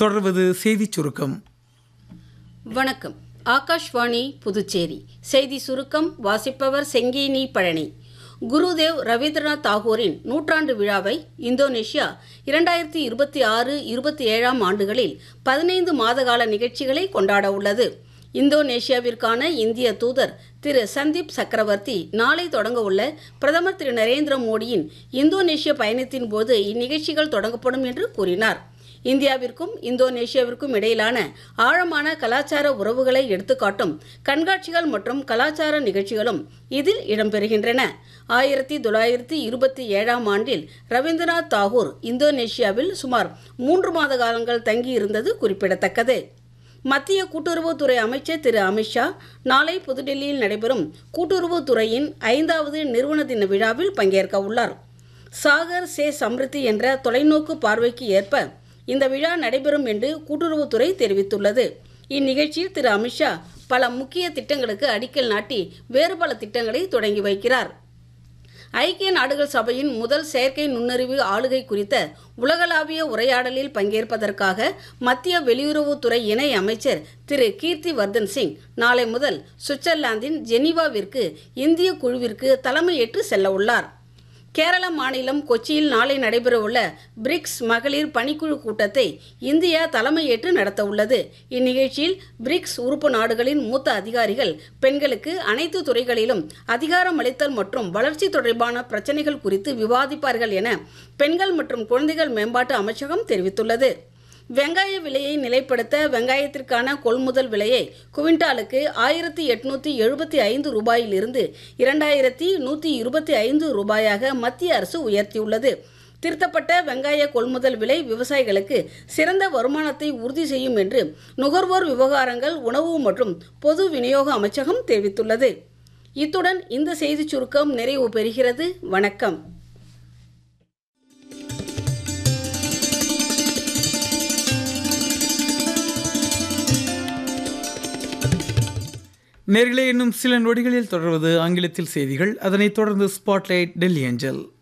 தொடர்வது செய்திச் சுருக்கம் வணக்கம் ஆகாஷ்வாணி புதுச்சேரி செய்தி சுருக்கம் வாசிப்பவர் செங்கேனி பழனி குருதேவ் ரவீந்திரநாத் தாகூரின் நூற்றாண்டு விழாவை இந்தோனேஷியா இரண்டாயிரத்தி இருபத்தி ஆறு இருபத்தி ஏழாம் ஆண்டுகளில் பதினைந்து மாதகால நிகழ்ச்சிகளை கொண்டாட உள்ளது இந்தோனேஷியாவிற்கான இந்திய தூதர் திரு சந்தீப் சக்கரவர்த்தி நாளை தொடங்க உள்ள பிரதமர் திரு நரேந்திர மோடியின் இந்தோனேஷிய பயணத்தின் போது இந்நிகழ்ச்சிகள் தொடங்கப்படும் என்று கூறினார் இந்தியாவிற்கும் இந்தோனேஷியாவிற்கும் இடையிலான ஆழமான கலாச்சார உறவுகளை எடுத்துக்காட்டும் கண்காட்சிகள் மற்றும் கலாச்சார நிகழ்ச்சிகளும் இதில் இடம்பெறுகின்றன ஆயிரத்தி தொள்ளாயிரத்தி இருபத்தி ஏழாம் ஆண்டில் ரவீந்திரநாத் தாகூர் இந்தோனேஷியாவில் சுமார் மூன்று மாத காலங்கள் தங்கியிருந்தது குறிப்பிடத்தக்கது மத்திய கூட்டுறவுத்துறை அமைச்சர் திரு அமித்ஷா நாளை புதுடெல்லியில் நடைபெறும் கூட்டுறவுத்துறையின் ஐந்தாவது நிறுவன தின விழாவில் பங்கேற்க உள்ளார் சாகர் சே சம்ரித்தி என்ற தொலைநோக்கு பார்வைக்கு ஏற்ப இந்த விழா நடைபெறும் என்று கூட்டுறவுத்துறை தெரிவித்துள்ளது இந்நிகழ்ச்சியில் திரு அமித்ஷா பல முக்கிய திட்டங்களுக்கு அடிக்கல் நாட்டி வேறு பல திட்டங்களை தொடங்கி வைக்கிறார் ஐக்கிய நாடுகள் சபையின் முதல் செயற்கை நுண்ணறிவு ஆளுகை குறித்த உலகளாவிய உரையாடலில் பங்கேற்பதற்காக மத்திய வெளியுறவுத்துறை இணை அமைச்சர் திரு கீர்த்தி வர்தன் சிங் நாளை முதல் சுவிட்சர்லாந்தின் ஜெனீவாவிற்கு இந்திய குழுவிற்கு தலைமையேற்று செல்ல உள்ளார் கேரள மாநிலம் கொச்சியில் நாளை நடைபெறவுள்ள பிரிக்ஸ் மகளிர் பணிக்குழு கூட்டத்தை இந்தியா தலைமையேற்று நடத்த உள்ளது இந்நிகழ்ச்சியில் பிரிக்ஸ் உறுப்பு நாடுகளின் மூத்த அதிகாரிகள் பெண்களுக்கு அனைத்து துறைகளிலும் அதிகாரமளித்தல் மற்றும் வளர்ச்சி தொடர்பான பிரச்சனைகள் குறித்து விவாதிப்பார்கள் என பெண்கள் மற்றும் குழந்தைகள் மேம்பாட்டு அமைச்சகம் தெரிவித்துள்ளது வெங்காய விலையை நிலைப்படுத்த வெங்காயத்திற்கான கொள்முதல் விலையை குவிண்டாலுக்கு ஆயிரத்தி எட்நூத்தி எழுபத்தி ஐந்து ரூபாயிலிருந்து இரண்டாயிரத்தி நூற்றி இருபத்தி ஐந்து ரூபாயாக மத்திய அரசு உயர்த்தியுள்ளது திருத்தப்பட்ட வெங்காய கொள்முதல் விலை விவசாயிகளுக்கு சிறந்த வருமானத்தை உறுதி செய்யும் என்று நுகர்வோர் விவகாரங்கள் உணவு மற்றும் பொது விநியோக அமைச்சகம் தெரிவித்துள்ளது இத்துடன் இந்த செய்திச் சுருக்கம் நிறைவு பெறுகிறது வணக்கம் நேர்களே இன்னும் சில நொடிகளில் தொடர்வது ஆங்கிலத்தில் செய்திகள் அதனைத் தொடர்ந்து ஸ்பாட்லைட் டெல்லி ஏஞ்சல்